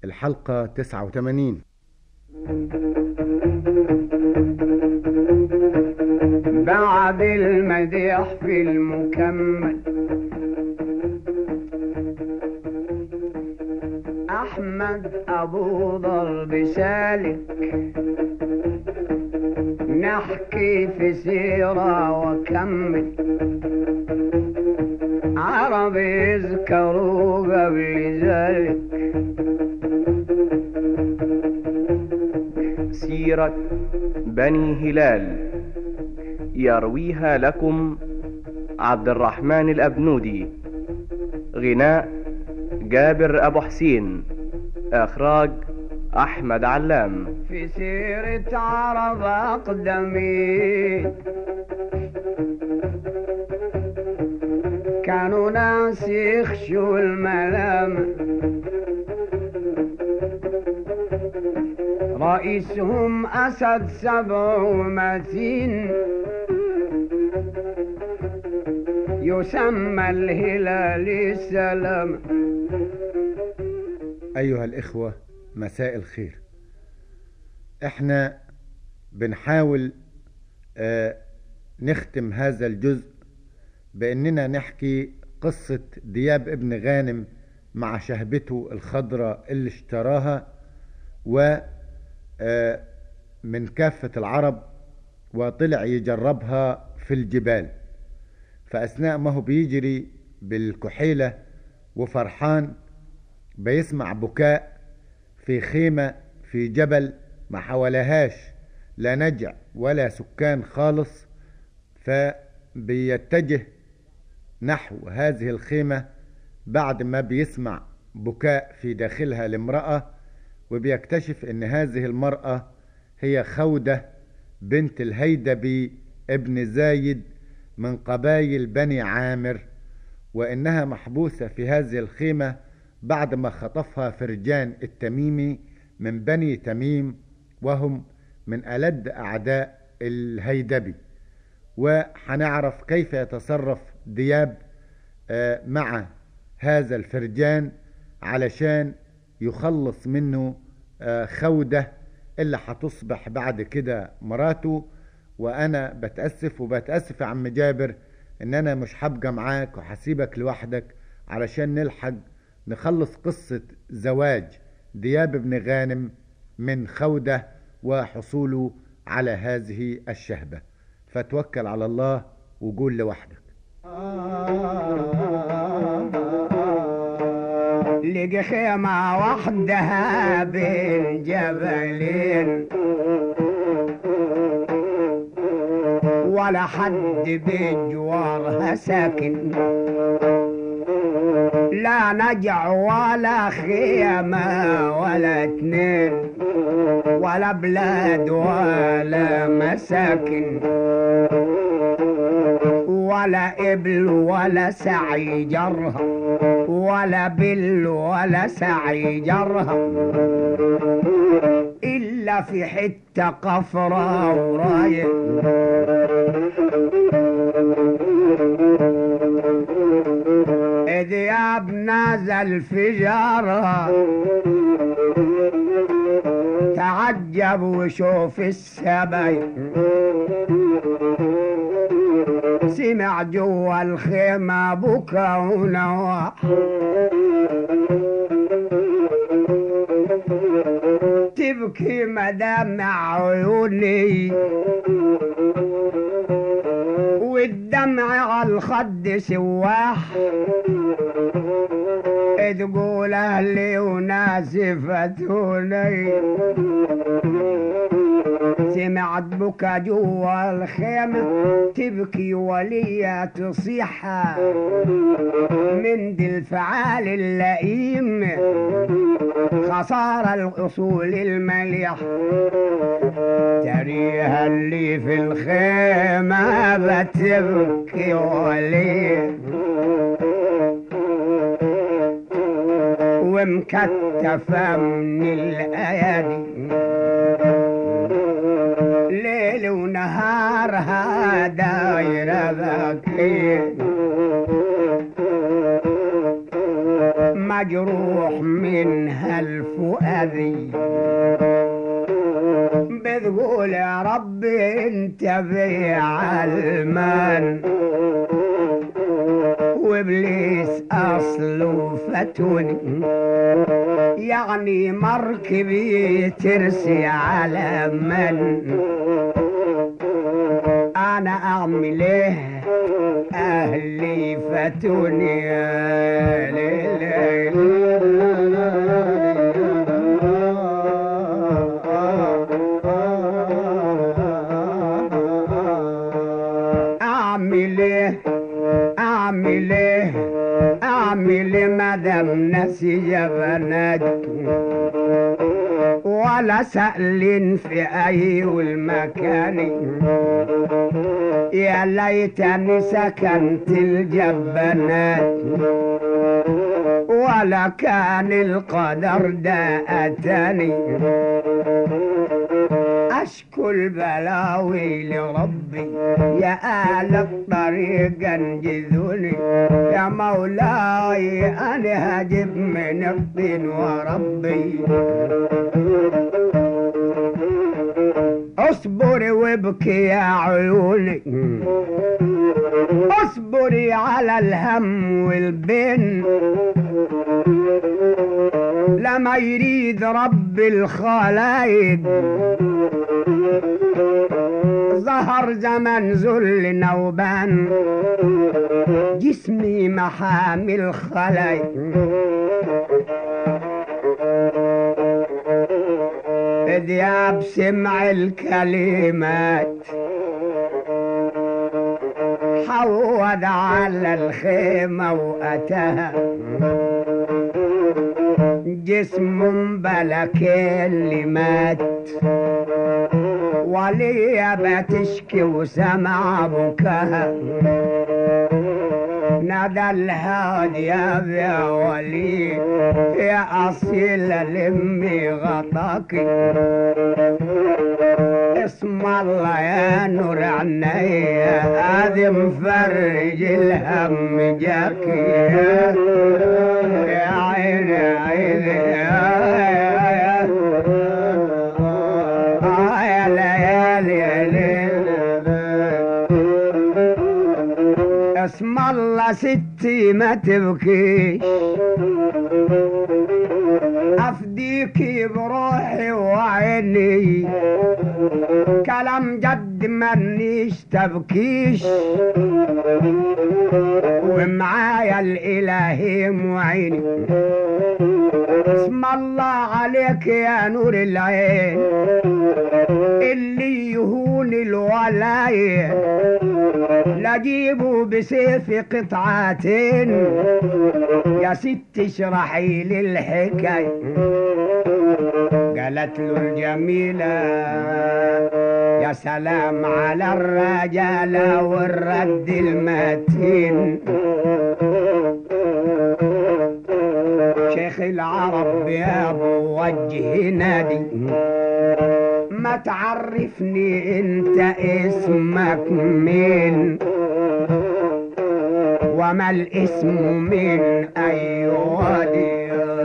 الحلقة 89 بعد المديح في المكمل أحمد أبو ضرب سالك نحكي في سيرة وكمل عرب يذكروا قبل ذلك سيرة بني هلال يرويها لكم عبد الرحمن الأبنودي غناء جابر أبو حسين إخراج أحمد علام في سيرة عرب أقدمين كانوا ناس يخشوا الملام رئيسهم أسد سبع ومتين يسمى الهلال السلام أيها الإخوة مساء الخير احنا بنحاول آه نختم هذا الجزء بأننا نحكي قصة دياب ابن غانم مع شهبته الخضراء اللي اشتراها و آه من كافة العرب وطلع يجربها في الجبال فأثناء ما هو بيجري بالكحيلة وفرحان بيسمع بكاء في خيمة في جبل ما حولهاش لا نجع ولا سكان خالص فبيتجه نحو هذه الخيمة بعد ما بيسمع بكاء في داخلها لامرأة وبيكتشف ان هذه المرأة هي خودة بنت الهيدبي ابن زايد من قبايل بني عامر وانها محبوسة في هذه الخيمة بعد ما خطفها فرجان التميمي من بني تميم وهم من ألد أعداء الهيدبي وحنعرف كيف يتصرف دياب مع هذا الفرجان علشان يخلص منه خودة اللي هتصبح بعد كده مراته وانا بتأسف وبتأسف يا عم جابر ان انا مش هبقى معاك وهسيبك لوحدك علشان نلحق نخلص قصة زواج دياب بن غانم من خودة وحصوله على هذه الشهبة فتوكل على الله وقول لوحدك لقى خيمة وحدها بين جبلين ولا حد بجوارها ساكن لا نجع ولا خيمة ولا اتنين ولا بلاد ولا مساكن ولا إبل ولا سعي جرها ولا بل ولا سعي جرها إلا في حتة قفرة وراية دياب نازل في جارها تعجب وشوف السبايا سمع جوا الخيمة بكى ونواح تبكي مدامع عيوني والدمع على الخد سواح تقول اهلي وناسي فتوني سمعت بكى جوا الخيمة تبكي ولية تصيح من دي الفعال اللئيم خسارة الأصول المليح تريها اللي في الخيمة بتبكي وليه ومكتفة من الأيادي ليل ونهارها دايرة ذكية مجروح منها الفؤادي بتقول يا ربي انت بيع المال وابليس اصله فتوني يعني مركبي ترسي على من انا اعمل ايه اهلي فتوني يا ليل اعمل ايه اعمل ايه اعمل ايه مدام نسي جبنات ولا سأل في اي المكان يا ليتني سكنت الجبنات ولا كان القدر ده اتاني أشكو البلاوي لربي يا آل الطريق انجذوني يا مولاي أنا هجب من الطين وربي اصبري وابكي يا عيوني اصبري على الهم والبن لما يريد رب الخلايق ظهر زمن ذل نوبان جسمي محامل خلايق دياب سمع الكلمات حوض على الخيمة وأتاها جسم بلا كلمات وليا بتشكي وسمع بكاها نادى الهادي يا ولي يا أصيل لمي غطاك اسم الله يا نور عيني هذه مفرج الهم جاك يا يا عيني عيني يا يا آه يا ليالي يا ليل اسم الله ستي ما تبكيش افديكي بروحي وعيني كلام جد منيش تبكيش ومعايا الالهي معيني اسم الله عليك يا نور العين اللي يهون الولايه لجيبه بسيف قطعتين يا ست اشرحي لي الحكاية قالت له الجميلة يا سلام على الرجالة والرد المتين شيخ العرب يا ابو وجه نادي ما تعرفني انت اسمك مين وما الاسم من اي وادي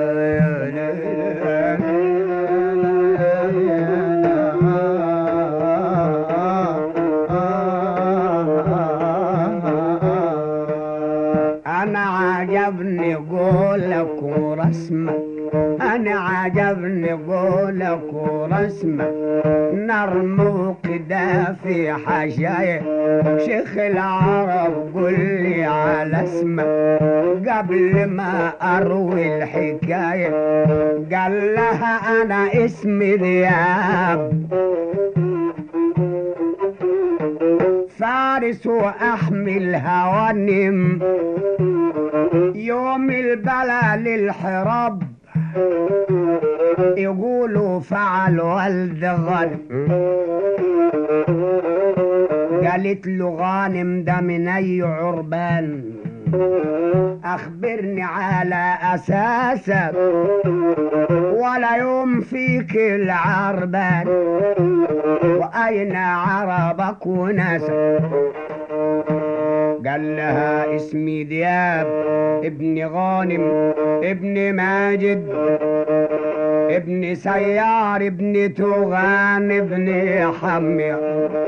انا عجبني قولك ورسمك انا عجبني قولك ورسمك نرمو كده في حشايا شيخ العرب قل لي على اسمك قبل ما اروي الحكاية قال لها انا اسمي ذياب فارس واحمل هوانم يوم البلا للحراب يقولوا فعل والد غنم قالت له غانم ده من اي عربان اخبرني على اساسك ولا يوم فيك العربان واين عربك وناسك قال لها اسمي دياب ابن غانم ابن ماجد ابن سيار ابن توغان ابن حمير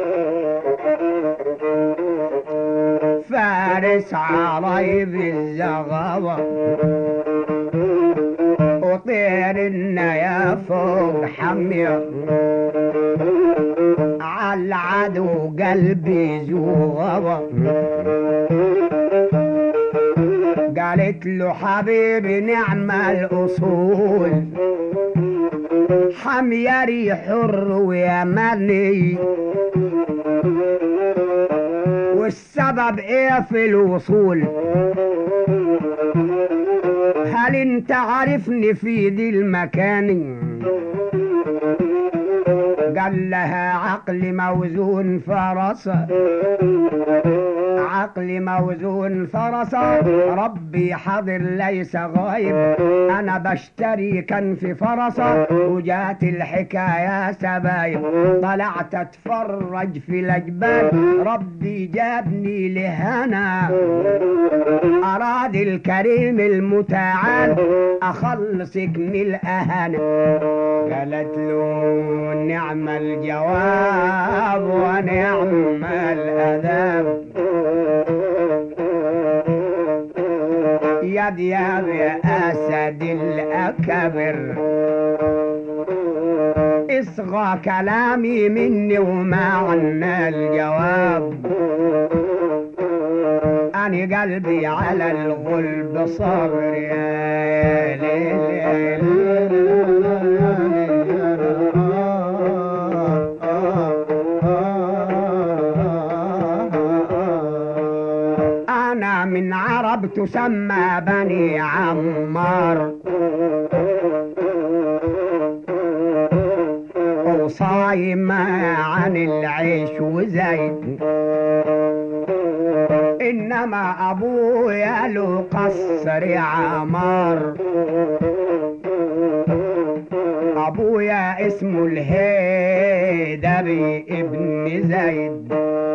فارس عرايب الزغوة وطير النيا فوق حمير عالعدو قلبي زوغوة قالت له حبيبي نعم الأصول حميري حر ويمني والسبب ايه في الوصول هل انت عارفني في دي المكان قال لها عقل موزون فرسه عقل موزون فرسه ربي حاضر ليس غايب انا بشتري كان في فرسه وجات الحكايه سبايب طلعت اتفرج في الاجبال ربي جابني لهنا اراد الكريم المتعال اخلصك من الاهانه قالت له نعم الجواب ونعم الأدب يا دياب يا أسد الأكبر اصغى كلامي مني ومعنى الجواب أنا قلبي على الغلب صبر يا ليل أنا من عرب تسمى بني عمار وصايم عن العيش وزيد إنما أبويا له قصر عمار أبويا اسمه الهيدري ابن زيد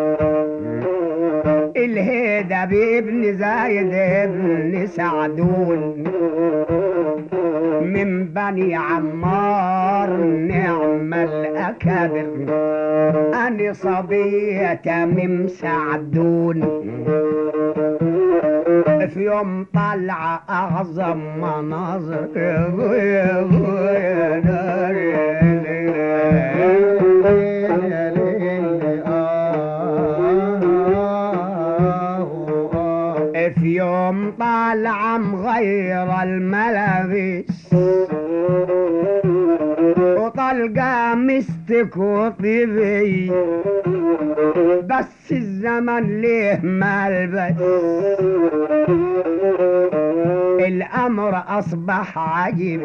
الهيدري ابن زيد ابن سعدون من بني عمار نعم الأكابر أنا صبية من سعدون في يوم طلع أعظم مناظر في يوم طالع مغير الملابس وطلقة مستك وطيبي بس الزمن ليه ملبس الأمر أصبح عجيب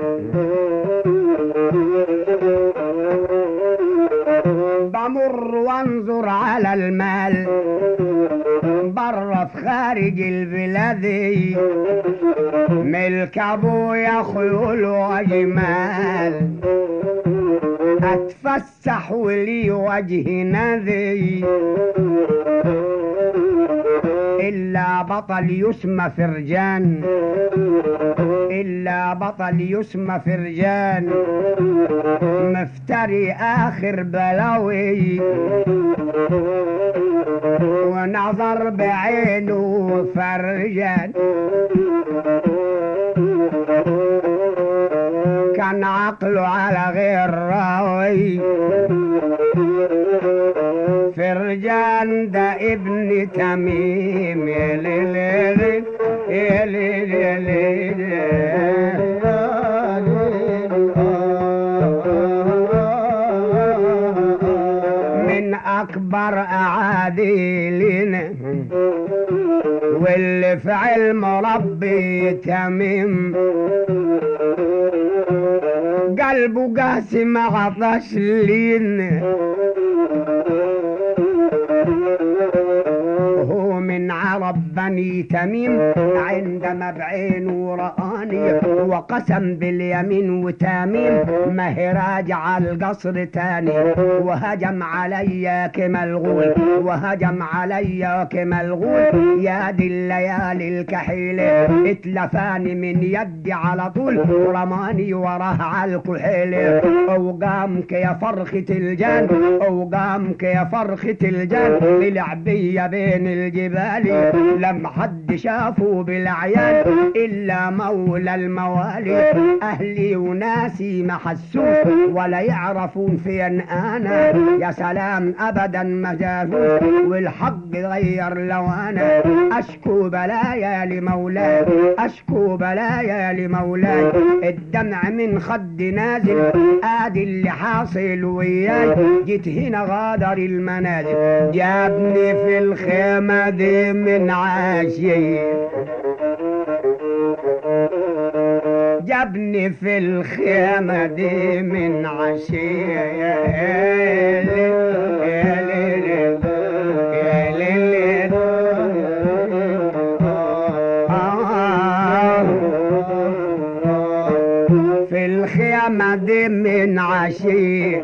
بمر وانظر على المال برا في خارج البلاد ملك ابويا خيول وجمال اتفسح ولي وجه نذي إلا بطل يسمى فرجان إلا بطل يسمى فرجان مفتري آخر بلاوي ونظر بعينه فرجان كان عقله على غير راوي فرجان ده ابن تميم يا ليل يا ليل يا ليل من اكبر اعاديلنا واللي في علم ربي تميم قلبه قاسم عطش لين هو من عرب بني بني تميم عندما بعينه رآني وقسم باليمين وتاميم ما هي راجع القصر تاني وهجم علي كما الغول وهجم علي كما الغول يا دي الليالي الكحيلة اتلفاني من يدي على طول رماني وراه على الكحيلة وقامك يا فرخة الجان وقامك يا فرخة الجان العبية بين الجبال لم حد شافه بالعيان إلا مولى الموالي أهلي وناسي ما حسوش ولا يعرفون فين أنا يا سلام أبدا ما جافوش والحق غير لوانا أشكو بلايا لمولاي أشكو بلايا لمولاي الدمع من خد نازل آدي اللي حاصل وياي جيت هنا غادر المنازل جابني في الخيمة دي من عاشي جابني في الخيمة دي من عشية يا ليل يا ليل يا ليل آه. في الخيمة دي من عشية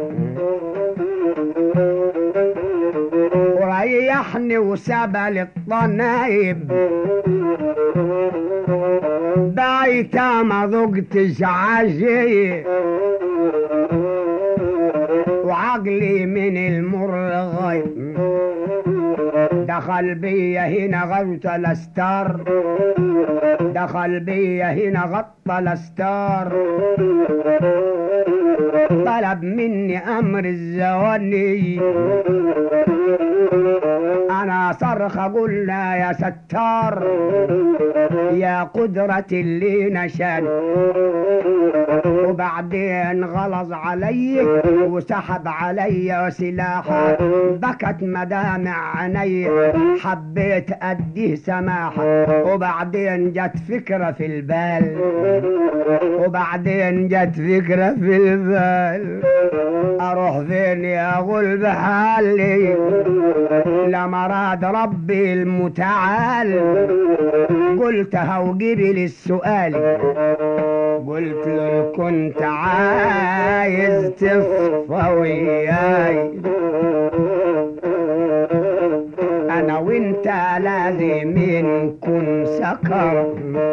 وريحني وسبل الطنايب بايتا ما ذقتش عشي وعقلي من المر غيب دخل بيا هنا غوت الاستار دخل بيا هنا غطى الاستار طلب مني امر الزواني انا صرخ قلنا يا ستار يا قدرة اللي نشان وبعدين غلظ علي وسحب علي سلاحه بكت مدامع عيني حبيت اديه سماحة وبعدين جت فكرة في البال وبعدين جت فكرة في البال اروح فين يا غلب حالي لما راد ربي المتعال قلتها وجبل السؤال قلت له كنت عايز تصفى وياي انا وانت لازم نكون سكر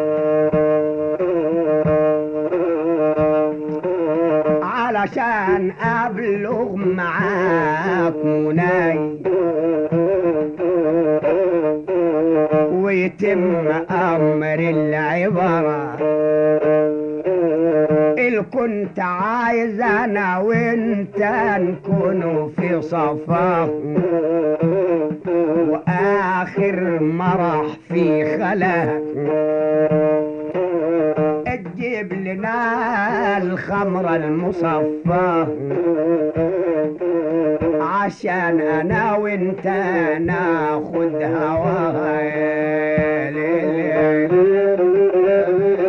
علشان ابلغ معاك مناي ويتم امر العبره اللي كنت عايز انا وانت نكونوا في صفاه واخر مرح في خلاك تجيب لنا الخمر المصفى عشان انا وانت ناخد هواها يا ليل.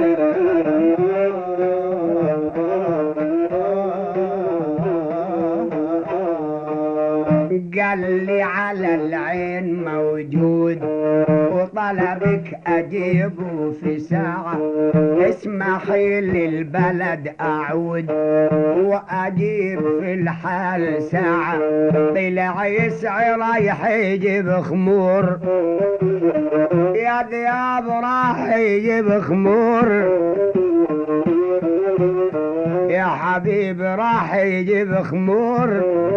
قال لي على العين موجود وطلبك اجيبه في ساعة اسمحي للبلد اعود واجيب في الحال ساعة طلع يسعى رايح يجيب خمور يا دياب راح يجيب خمور يا حبيب راح يجيب خمور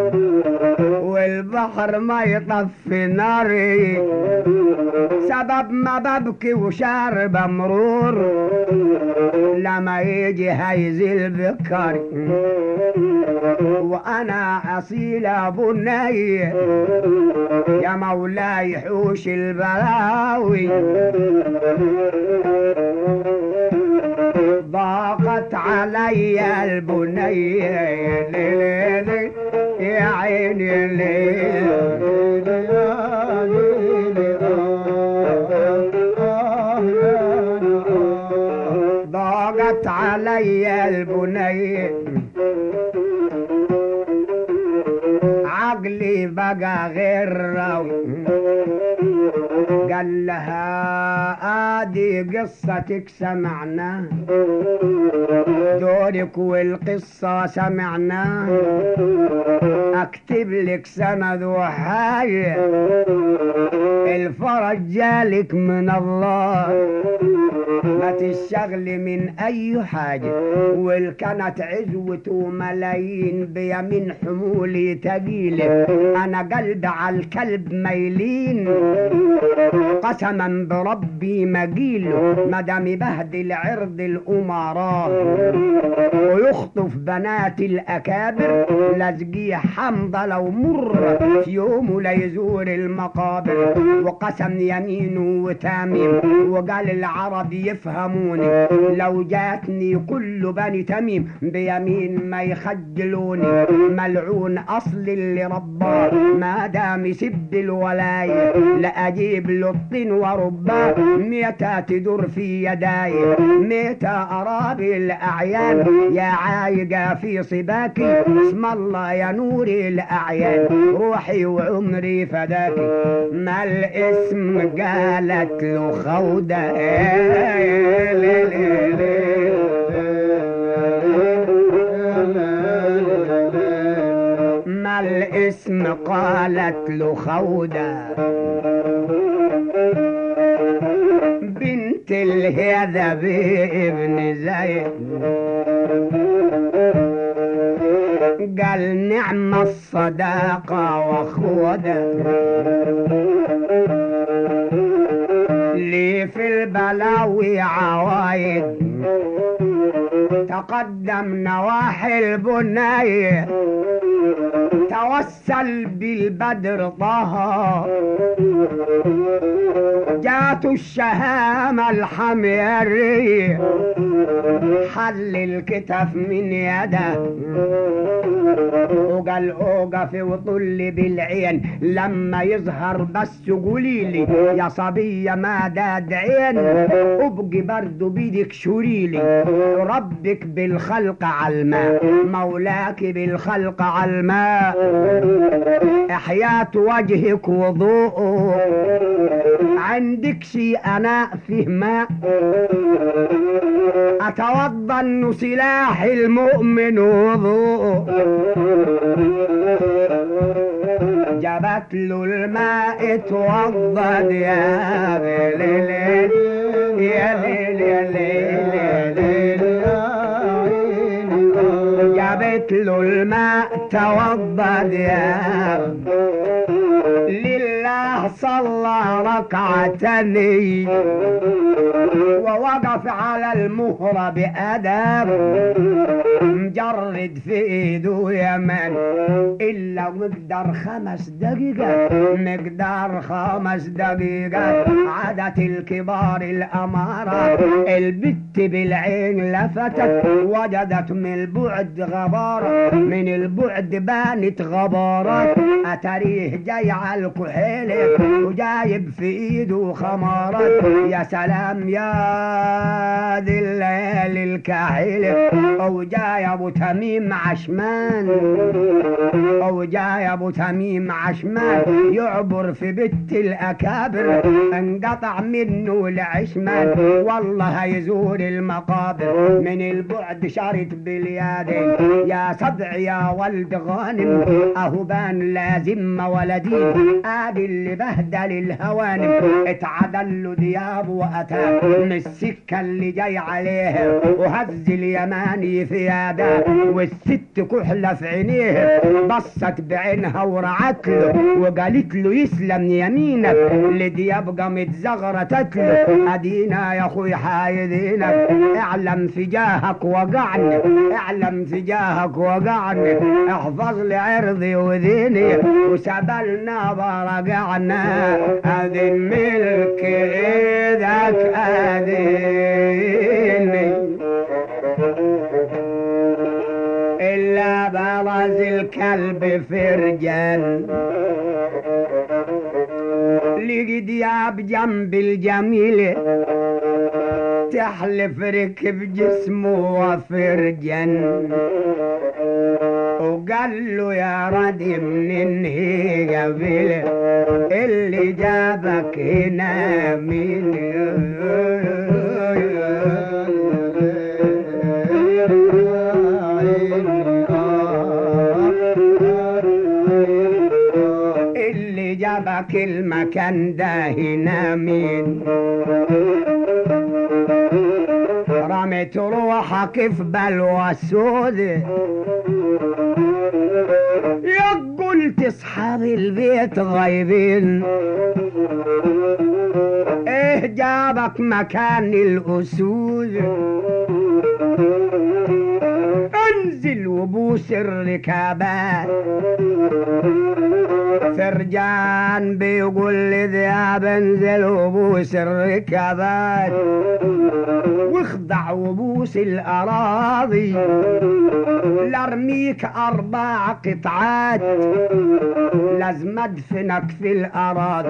والبحر ما يطفي ناري سبب ما ببكي وشارب مرور لما يجي هيزل بكاري وانا اصيل ابو الني يا مولاي حوش البلاوي ضاقت علي البنية يا ليلي يا عيني ليل ضاقت علي البنية عقلي بقى غير روي قال لها ادي قصتك سمعناها دورك والقصة سمعناها اكتب لك سند وحاجة الفرج جالك من الله ما تشغلي من اي حاجة والكانت عزوة وملايين بيمين حمولي تقيلة انا قلبي على الكلب ميلين قسما بربي مجيله مدام يبهدل عرض الامراء ويخطف بنات الاكابر لازقيه حمضة لو مر في يوم لا يزور المقابر وقسم يمينه وتاميم وقال العرب يفهموني لو جاتني كل بني تميم بيمين ما يخجلوني ملعون اصل اللي رباه ما دام يسب الولاية لأجيب له الطين ورباه متى تدور في يداي متى أرابي الأعيان يا عايقة في صباكي اسم الله يا نوري الأعيان روحي وعمري فداكي ما الاسم قالت له خودة ما الاسم قالت له خودة بنت الهذا ابن زيد قال نعم الصداقة وخودة لي في البلاوي عوايد تقدم نواحي البناية توسل بالبدر طه جات الشهامة الحميرية حل الكتف من يده وقال اوقف وطل بالعين لما يظهر بس قولي لي يا صبية ما داد عين ابقي برضو بيدك شوريلي ربك بالخلق علماء مولاك بالخلق علماء احياة وجهك وضوءه عندك شيء انا فيه ماء اتوضى انه سلاح المؤمن وضوءه جابت له الماء توضد يا ليل يا ليل يا ليل جابت له الماء توضد يا لله صلى ركعتين ووقف على المهرة بأدب مجرد في ايده يمن الا مقدار خمس دقيقة مقدار خمس دقيقة عادت الكبار الامارة البت بالعين لفتت وجدت من البعد غبارة من البعد بانت غبارات اتريه جاي على الكحيلة وجايب في ايده خمارات يا سلام يا ذي الليل الكحيلة او جاي ابو تميم عشمان او جاي ابو تميم عشمان يعبر في بيت الاكابر انقطع منه العشمان والله هيزور المقابر من البعد شرط باليدين يا صدع يا ولد غانم اهو بان لازم ولدين ادي اللي بهدل الهوانم اتعدل له دياب واتى من السكه اللي جاي عليه وهز اليماني في يده والست كحله في عينيه بصت بعينها ورعت له وقالت له يسلم يمينك لدياب قامت زغرتت له ادينا يا اخوي حايدينك اعلم في جاهك وقعني اعلم في جاهك وقعني احفظ لي عرضي وديني وسبلنا برقعنا اذن ملك ايدك اذيني إلا برز الكلب فرجا لقد ياب جنب الجميل تحلف ركب جسمه وفرجا وقال له يا ردي منين هي قبل اللي جابك هنا مين اللي جابك المكان ده هنا مين رميت روحك في بلوى سود يا قلت اصحاب البيت غايبين ايه جابك مكان الاسود انزل وبوس الركابات فرجان بيقول لي ذهب انزل وبوس الركابات واخضع وبوس الاراضي لارميك اربع قطعات لازم ادفنك في الاراضي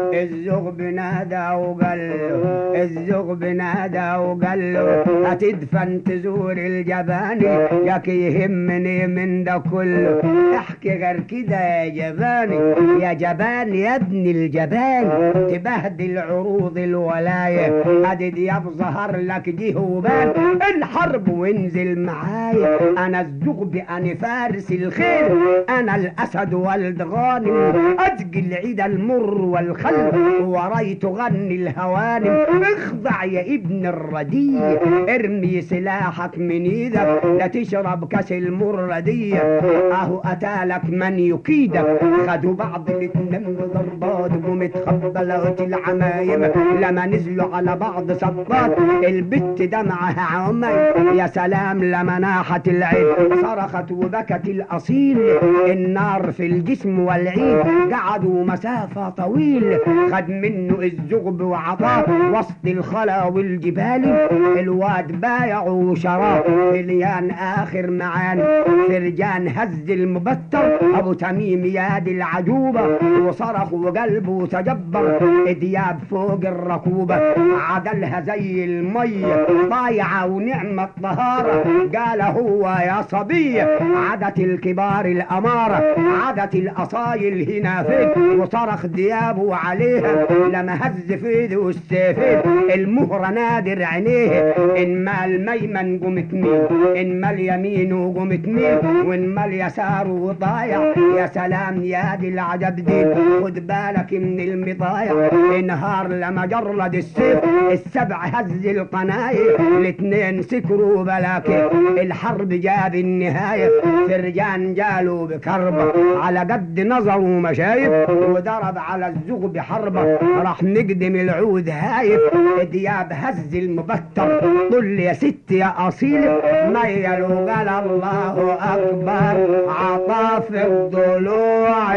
الزغب نادى وقال له الزغب نادى وقال له هتدفن تزور الجباني ياك يهمني من ده كله احكي غير كده يا جباني يا جبان يا ابن الجبان تبهدل عروض الولاية ادي دياب ظهر لك دي وبان الحرب وانزل معايا انا الزغب انا فارس الخير انا الاسد والد غانم ادقي العيد المر والخل وراي تغني الهوانم اخضع يا ابن الردي ارمي سلاحك من ايدك لا تشرب كاس المرة دي اهو اتالك من يكيدك خدوا بعض الاتنين ضربات ومتخبلات العمايم لما نزلوا على بعض صبات البت دمعها عمي يا سلام لما ناحت العين صرخت وبكت الاصيل النار في الجسم والعين قعدوا مسافة طويل خد منه الزغب وعطاه وسط الخلا والجبال الواد بايع وشراه مليان اخر معان فرجان هز المبتر ابو تميم ياد العجوبة وصرخ وقلبه تجبر دياب فوق الركوبة عدلها زي المية ضايعة ونعمة طهارة قال هو يا صبي عدت الكبار الأمارة عدت الأصايل هنا فين وصرخ ديابه عليها لما هز في ايده السيفين المهرة نادر عينيه إن ما الميمن قمت مين إن ما اليمين وقمت مين وإن ما اليسار وضايع يا سلام يا دي العجب دي خد بالك من المضايع انهار لما جرد السيف السبع هز القناية الاتنين سكروا بلاكي الحرب جاب النهاية فرجان جالوا بكربة على قد نظروا مشايف وضرب على الزغب حربة راح نقدم العود هايف دياب هز المبتر طل يا ست يا أصيل ميل وقال الله أكبر عطاف الضلوع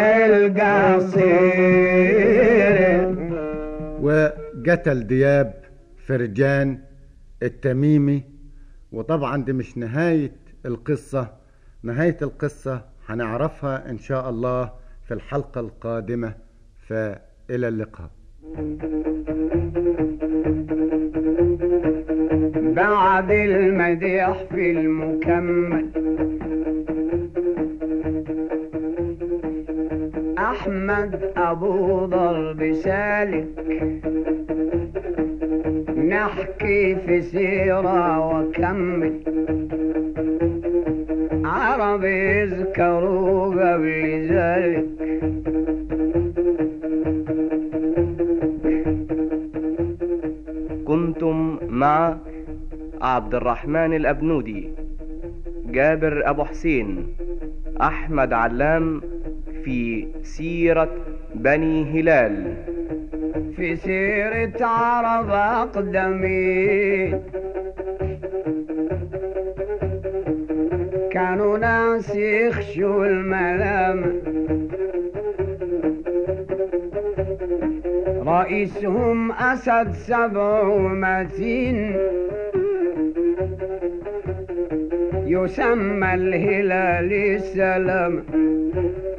القصير وقتل دياب فرجان التميمي وطبعا دي مش نهاية القصة نهاية القصة هنعرفها إن شاء الله في الحلقة القادمة فإلى اللقاء بعد المديح في المكمل أحمد أبو ضرب سالك نحكي في سيرة وكمل عرب يذكروا قبل ذلك كنتم مع عبد الرحمن الأبنودي جابر أبو حسين أحمد علام في سيرة بني هلال في سيرة عرب أقدمين كانوا ناس يخشوا الملامة رئيسهم أسد سبع متين يسمى الهلال السلام